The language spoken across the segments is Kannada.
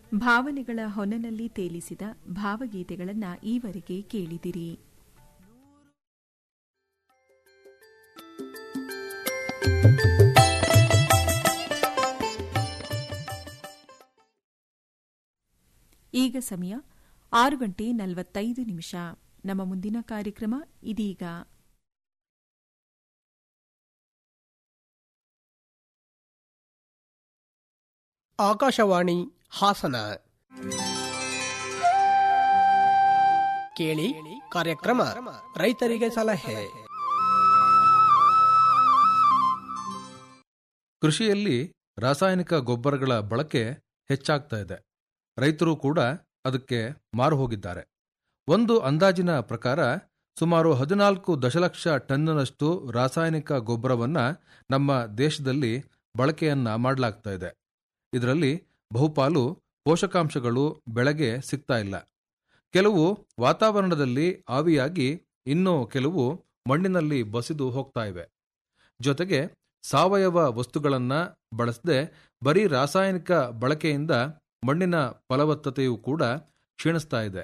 ಭಾವನೆಗಳ ಹೊನನಲ್ಲಿ ತೇಲಿಸಿದ ಭಾವಗೀತೆಗಳನ್ನು ಈವರೆಗೆ ಕೇಳಿದಿರಿ ಈಗ ಸಮಯ ಆರು ಗಂಟೆ ನಲವತ್ತೈದು ನಿಮಿಷ ನಮ್ಮ ಮುಂದಿನ ಕಾರ್ಯಕ್ರಮ ಇದೀಗ ಆಕಾಶವಾಣಿ ಹಾಸನ ಕೇಳಿ ಕಾರ್ಯಕ್ರಮ ರೈತರಿಗೆ ಸಲಹೆ ಕೃಷಿಯಲ್ಲಿ ರಾಸಾಯನಿಕ ಗೊಬ್ಬರಗಳ ಬಳಕೆ ಹೆಚ್ಚಾಗ್ತಾ ಇದೆ ರೈತರು ಕೂಡ ಅದಕ್ಕೆ ಮಾರು ಹೋಗಿದ್ದಾರೆ ಒಂದು ಅಂದಾಜಿನ ಪ್ರಕಾರ ಸುಮಾರು ಹದಿನಾಲ್ಕು ದಶಲಕ್ಷ ಟನ್ನನಷ್ಟು ರಾಸಾಯನಿಕ ಗೊಬ್ಬರವನ್ನ ನಮ್ಮ ದೇಶದಲ್ಲಿ ಬಳಕೆಯನ್ನ ಮಾಡಲಾಗ್ತಾ ಇದೆ ಇದರಲ್ಲಿ ಬಹುಪಾಲು ಪೋಷಕಾಂಶಗಳು ಬೆಳೆಗೆ ಸಿಗ್ತಾ ಇಲ್ಲ ಕೆಲವು ವಾತಾವರಣದಲ್ಲಿ ಆವಿಯಾಗಿ ಇನ್ನು ಕೆಲವು ಮಣ್ಣಿನಲ್ಲಿ ಬಸಿದು ಹೋಗ್ತಾ ಇವೆ ಜೊತೆಗೆ ಸಾವಯವ ವಸ್ತುಗಳನ್ನ ಬಳಸದೆ ಬರೀ ರಾಸಾಯನಿಕ ಬಳಕೆಯಿಂದ ಮಣ್ಣಿನ ಫಲವತ್ತತೆಯೂ ಕೂಡ ಕ್ಷೀಣಿಸ್ತಾ ಇದೆ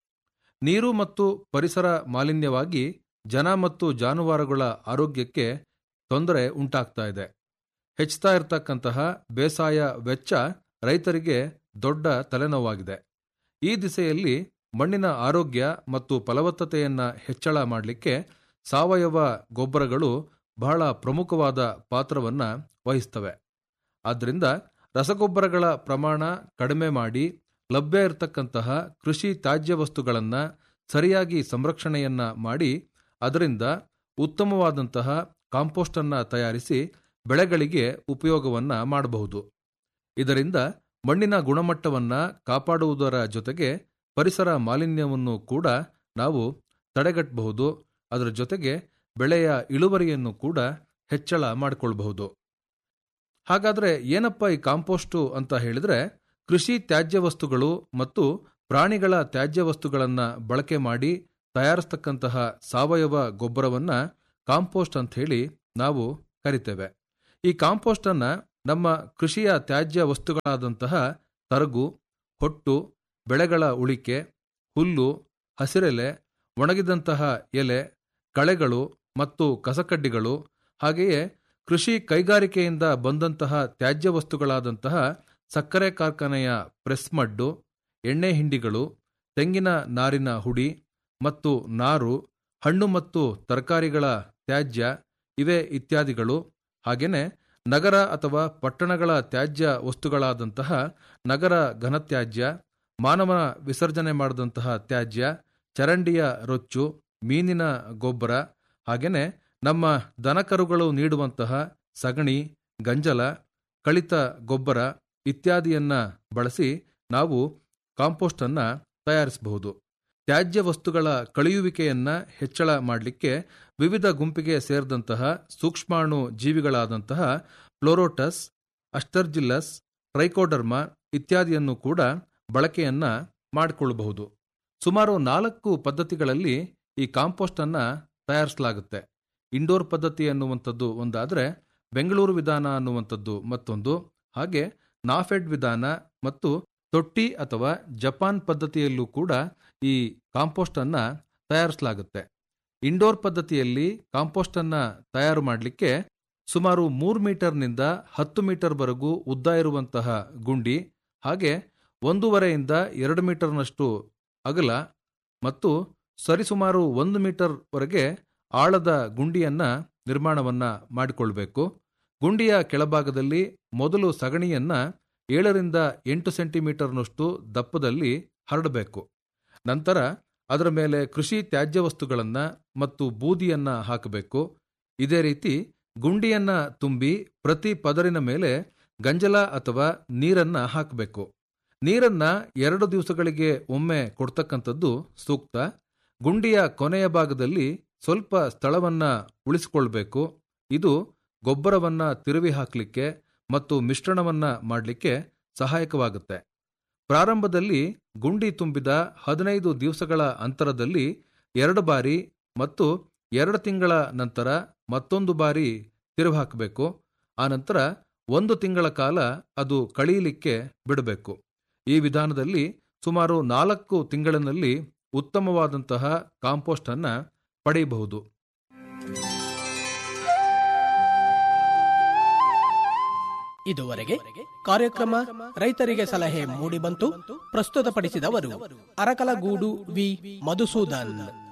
ನೀರು ಮತ್ತು ಪರಿಸರ ಮಾಲಿನ್ಯವಾಗಿ ಜನ ಮತ್ತು ಜಾನುವಾರುಗಳ ಆರೋಗ್ಯಕ್ಕೆ ತೊಂದರೆ ಉಂಟಾಗ್ತಾ ಇದೆ ಹೆಚ್ಚುತ್ತಾ ಇರತಕ್ಕಂತಹ ಬೇಸಾಯ ವೆಚ್ಚ ರೈತರಿಗೆ ದೊಡ್ಡ ತಲೆನೋವಾಗಿದೆ ಈ ದಿಸೆಯಲ್ಲಿ ಮಣ್ಣಿನ ಆರೋಗ್ಯ ಮತ್ತು ಫಲವತ್ತತೆಯನ್ನ ಹೆಚ್ಚಳ ಮಾಡಲಿಕ್ಕೆ ಸಾವಯವ ಗೊಬ್ಬರಗಳು ಬಹಳ ಪ್ರಮುಖವಾದ ಪಾತ್ರವನ್ನ ವಹಿಸ್ತವೆ ಆದ್ದರಿಂದ ರಸಗೊಬ್ಬರಗಳ ಪ್ರಮಾಣ ಕಡಿಮೆ ಮಾಡಿ ಲಭ್ಯ ಇರತಕ್ಕಂತಹ ಕೃಷಿ ತ್ಯಾಜ್ಯ ವಸ್ತುಗಳನ್ನು ಸರಿಯಾಗಿ ಸಂರಕ್ಷಣೆಯನ್ನ ಮಾಡಿ ಅದರಿಂದ ಉತ್ತಮವಾದಂತಹ ಕಾಂಪೋಸ್ಟ್ ಅನ್ನ ತಯಾರಿಸಿ ಬೆಳೆಗಳಿಗೆ ಉಪಯೋಗವನ್ನ ಮಾಡಬಹುದು ಇದರಿಂದ ಮಣ್ಣಿನ ಗುಣಮಟ್ಟವನ್ನ ಕಾಪಾಡುವುದರ ಜೊತೆಗೆ ಪರಿಸರ ಮಾಲಿನ್ಯವನ್ನು ಕೂಡ ನಾವು ತಡೆಗಟ್ಟಬಹುದು ಅದರ ಜೊತೆಗೆ ಬೆಳೆಯ ಇಳುವರಿಯನ್ನು ಕೂಡ ಹೆಚ್ಚಳ ಮಾಡಿಕೊಳ್ಬಹುದು ಹಾಗಾದ್ರೆ ಏನಪ್ಪ ಈ ಕಾಂಪೋಸ್ಟು ಅಂತ ಹೇಳಿದ್ರೆ ಕೃಷಿ ತ್ಯಾಜ್ಯ ವಸ್ತುಗಳು ಮತ್ತು ಪ್ರಾಣಿಗಳ ತ್ಯಾಜ್ಯ ವಸ್ತುಗಳನ್ನ ಬಳಕೆ ಮಾಡಿ ತಯಾರಿಸ್ತಕ್ಕಂತಹ ಸಾವಯವ ಗೊಬ್ಬರವನ್ನ ಕಾಂಪೋಸ್ಟ್ ಅಂತ ಹೇಳಿ ನಾವು ಕರಿತೇವೆ ಈ ಕಾಂಪೋಸ್ಟ್ ಅನ್ನ ನಮ್ಮ ಕೃಷಿಯ ತ್ಯಾಜ್ಯ ವಸ್ತುಗಳಾದಂತಹ ತರಗು ಹೊಟ್ಟು ಬೆಳೆಗಳ ಉಳಿಕೆ ಹುಲ್ಲು ಹಸಿರೆಲೆ ಒಣಗಿದಂತಹ ಎಲೆ ಕಳೆಗಳು ಮತ್ತು ಕಸಕಡ್ಡಿಗಳು ಹಾಗೆಯೇ ಕೃಷಿ ಕೈಗಾರಿಕೆಯಿಂದ ಬಂದಂತಹ ತ್ಯಾಜ್ಯ ವಸ್ತುಗಳಾದಂತಹ ಸಕ್ಕರೆ ಕಾರ್ಖಾನೆಯ ಪ್ರೆಸ್ ಮಡ್ಡು ಎಣ್ಣೆ ಹಿಂಡಿಗಳು ತೆಂಗಿನ ನಾರಿನ ಹುಡಿ ಮತ್ತು ನಾರು ಹಣ್ಣು ಮತ್ತು ತರಕಾರಿಗಳ ತ್ಯಾಜ್ಯ ಇವೆ ಇತ್ಯಾದಿಗಳು ಹಾಗೆಯೇ ನಗರ ಅಥವಾ ಪಟ್ಟಣಗಳ ತ್ಯಾಜ್ಯ ವಸ್ತುಗಳಾದಂತಹ ನಗರ ಘನತ್ಯಾಜ್ಯ ಮಾನವ ವಿಸರ್ಜನೆ ಮಾಡಿದಂತಹ ತ್ಯಾಜ್ಯ ಚರಂಡಿಯ ರೊಚ್ಚು ಮೀನಿನ ಗೊಬ್ಬರ ಹಾಗೆಯೇ ನಮ್ಮ ದನಕರುಗಳು ನೀಡುವಂತಹ ಸಗಣಿ ಗಂಜಲ ಕಳಿತ ಗೊಬ್ಬರ ಇತ್ಯಾದಿಯನ್ನ ಬಳಸಿ ನಾವು ಕಾಂಪೋಸ್ಟ್ ಅನ್ನ ತಯಾರಿಸಬಹುದು ತ್ಯಾಜ್ಯ ವಸ್ತುಗಳ ಕಳೆಯುವಿಕೆಯನ್ನ ಹೆಚ್ಚಳ ಮಾಡಲಿಕ್ಕೆ ವಿವಿಧ ಗುಂಪಿಗೆ ಸೇರಿದಂತಹ ಸೂಕ್ಷ್ಮಾಣು ಜೀವಿಗಳಾದಂತಹ ಫ್ಲೋರೋಟಸ್ ಅಸ್ಟರ್ಜಿಲ್ಲಸ್ ಟ್ರೈಕೋಡರ್ಮಾ ಇತ್ಯಾದಿಯನ್ನು ಕೂಡ ಬಳಕೆಯನ್ನ ಮಾಡಿಕೊಳ್ಳಬಹುದು ಸುಮಾರು ನಾಲ್ಕು ಪದ್ಧತಿಗಳಲ್ಲಿ ಈ ಕಾಂಪೋಸ್ಟ್ ಅನ್ನ ತಯಾರಿಸಲಾಗುತ್ತೆ ಇಂಡೋರ್ ಪದ್ಧತಿ ಅನ್ನುವಂಥದ್ದು ಒಂದಾದರೆ ಬೆಂಗಳೂರು ವಿಧಾನ ಅನ್ನುವಂಥದ್ದು ಮತ್ತೊಂದು ಹಾಗೆ ನಾಫೆಡ್ ವಿಧಾನ ಮತ್ತು ತೊಟ್ಟಿ ಅಥವಾ ಜಪಾನ್ ಪದ್ಧತಿಯಲ್ಲೂ ಕೂಡ ಈ ಕಾಂಪೋಸ್ಟ್ ಅನ್ನ ತಯಾರಿಸಲಾಗುತ್ತೆ ಇಂಡೋರ್ ಪದ್ಧತಿಯಲ್ಲಿ ಕಾಂಪೋಸ್ಟ್ ಅನ್ನ ತಯಾರು ಮಾಡಲಿಕ್ಕೆ ಸುಮಾರು ಮೂರು ಮೀಟರ್ನಿಂದ ಹತ್ತು ಮೀಟರ್ವರೆಗೂ ಉದ್ದ ಇರುವಂತಹ ಗುಂಡಿ ಹಾಗೆ ಒಂದೂವರೆಯಿಂದ ಎರಡು ಮೀಟರ್ನಷ್ಟು ಅಗಲ ಮತ್ತು ಸರಿಸುಮಾರು ಒಂದು ಮೀಟರ್ವರೆಗೆ ಆಳದ ಗುಂಡಿಯನ್ನ ನಿರ್ಮಾಣವನ್ನ ಮಾಡಿಕೊಳ್ಬೇಕು ಗುಂಡಿಯ ಕೆಳಭಾಗದಲ್ಲಿ ಮೊದಲು ಸಗಣಿಯನ್ನ ಏಳರಿಂದ ಎಂಟು ಸೆಂಟಿಮೀಟರ್ನಷ್ಟು ದಪ್ಪದಲ್ಲಿ ಹರಡಬೇಕು ನಂತರ ಅದರ ಮೇಲೆ ಕೃಷಿ ತ್ಯಾಜ್ಯ ವಸ್ತುಗಳನ್ನ ಮತ್ತು ಬೂದಿಯನ್ನ ಹಾಕಬೇಕು ಇದೇ ರೀತಿ ಗುಂಡಿಯನ್ನ ತುಂಬಿ ಪ್ರತಿ ಪದರಿನ ಮೇಲೆ ಗಂಜಲ ಅಥವಾ ನೀರನ್ನ ಹಾಕಬೇಕು ನೀರನ್ನ ಎರಡು ದಿವಸಗಳಿಗೆ ಒಮ್ಮೆ ಕೊಡ್ತಕ್ಕಂಥದ್ದು ಸೂಕ್ತ ಗುಂಡಿಯ ಕೊನೆಯ ಭಾಗದಲ್ಲಿ ಸ್ವಲ್ಪ ಸ್ಥಳವನ್ನ ಉಳಿಸಿಕೊಳ್ಬೇಕು ಇದು ಗೊಬ್ಬರವನ್ನ ತಿರುವಿ ಹಾಕಲಿಕ್ಕೆ ಮತ್ತು ಮಿಶ್ರಣವನ್ನ ಮಾಡಲಿಕ್ಕೆ ಸಹಾಯಕವಾಗುತ್ತೆ ಪ್ರಾರಂಭದಲ್ಲಿ ಗುಂಡಿ ತುಂಬಿದ ಹದಿನೈದು ದಿವಸಗಳ ಅಂತರದಲ್ಲಿ ಎರಡು ಬಾರಿ ಮತ್ತು ಎರಡು ತಿಂಗಳ ನಂತರ ಮತ್ತೊಂದು ಬಾರಿ ತಿರುವು ಹಾಕಬೇಕು ಆನಂತರ ಒಂದು ತಿಂಗಳ ಕಾಲ ಅದು ಕಳೆಯಲಿಕ್ಕೆ ಬಿಡಬೇಕು ಈ ವಿಧಾನದಲ್ಲಿ ಸುಮಾರು ನಾಲ್ಕು ತಿಂಗಳಿನಲ್ಲಿ ಉತ್ತಮವಾದಂತಹ ಕಾಂಪೋಸ್ಟ್ ಅನ್ನ ಪಡೆಯಬಹುದು ಇದುವರೆಗೆ ಕಾರ್ಯಕ್ರಮ ರೈತರಿಗೆ ಸಲಹೆ ಮೂಡಿಬಂತು ಪ್ರಸ್ತುತಪಡಿಸಿದವರು ಅರಕಲಗೂಡು ವಿ ಮಧುಸೂದನ್